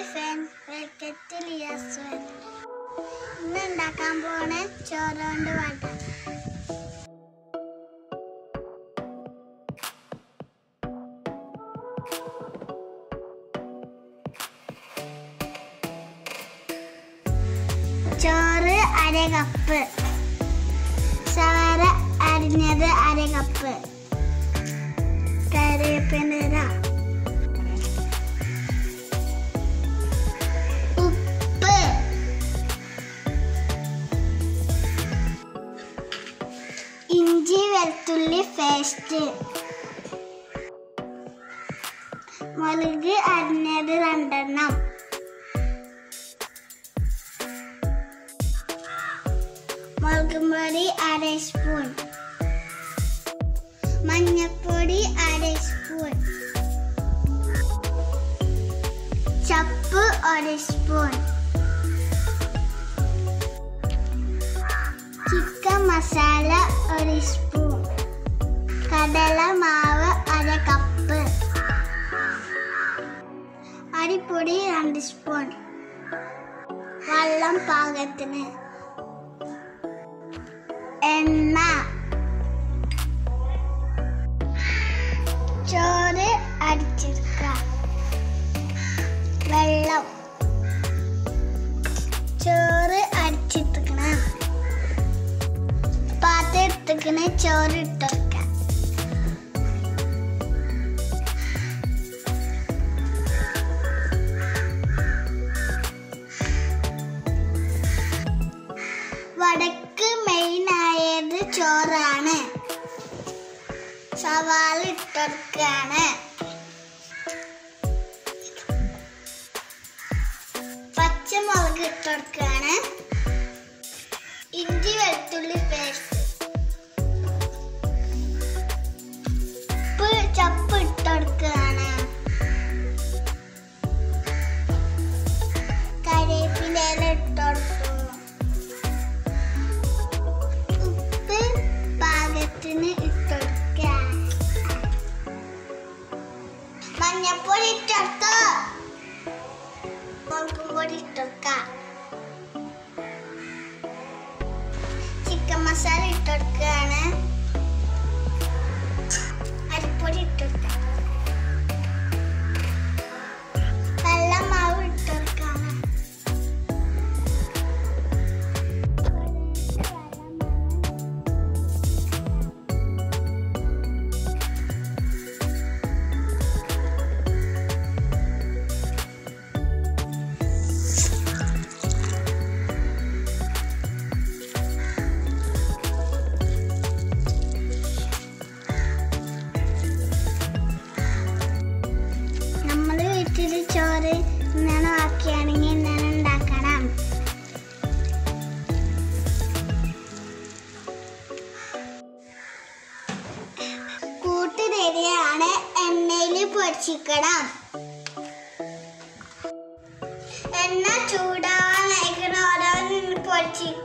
fan welcome to Liyas fan ഇന്ന് ഉണ്ടാക്കാൻ പോണ ചോറുകൊണ്ട് വട ചോറ് അര കപ്പ് സവാര അരിഞ്ഞത് അര കപ്പ് കറിവേപ്പില ഉപ്പ് ഇഞ്ചി വെളുത്തുള്ളി പേസ്റ്റ് മുളക് അരിഞ്ഞത് രണ്ടെണ്ണം മുളക് പൊടി അര സ്പൂൺ മഞ്ഞൾപ്പൊടി അര സ്പൂൺ ചപ്പ് ഒരു സ്പൂൺ ചിക്കൻ മസാല ഒരു സ്പൂൺ കടല മാവ് അര കപ്പ് അരിപ്പൊടി രണ്ട് സ്പൂൺ വെള്ളം പാകത്തിന് എണ്ണ ചോറ് അടിച്ചെടുക്കുക വെള്ളം ചോറ് അടിച്ചിട്ടിക്കണം പാത്രം എടുത്തിക്കണ ചോറ് ഇട്ടെടുക്ക വടക്ക് മെയിൻ ആയത് ചോറാണ് സവാള ഇട്ടെടുക്കാണ് പച്ചമുളക് ഇട്ടെടുക്കാണ് ഇഞ്ചി വെളുത്തുള്ളി പേസ്റ്റ് ഉപ്പ് ചപ്പ് ഇട്ടെടുക്കാണ് കറിവേപ്പില ഇട്ടെടുത്തു ഉപ്പ് പാകത്തിന് ഇട്ടെടുക്ക മഞ്ഞപ്പൊടി ഇട്ടെടുത്തോ മുളകും പൊടി ഇട്ടെടുക്ക ചിക്കൻ മസാല ഇട്ടെടുക്കുകയാണ് അരിപ്പൊടി ഇട്ടെടുക്ക വെള്ളമാവ് ഇട്ടെടുക്കാണ് നമ്മൾ വീട്ടിൽ ചോറ് ഇങ്ങനെ ആക്കിയാണെങ്കിൽ ഇങ്ങനെ ഉണ്ടാക്കണം കൂട്ട് തരികയാണ് എണ്ണയിൽ പൊരിച്ചിക്കണം എണ്ണ ചൂടാവാൻ നയിക്കണം ഓരോന്നും പൊരിച്ചിക്കണം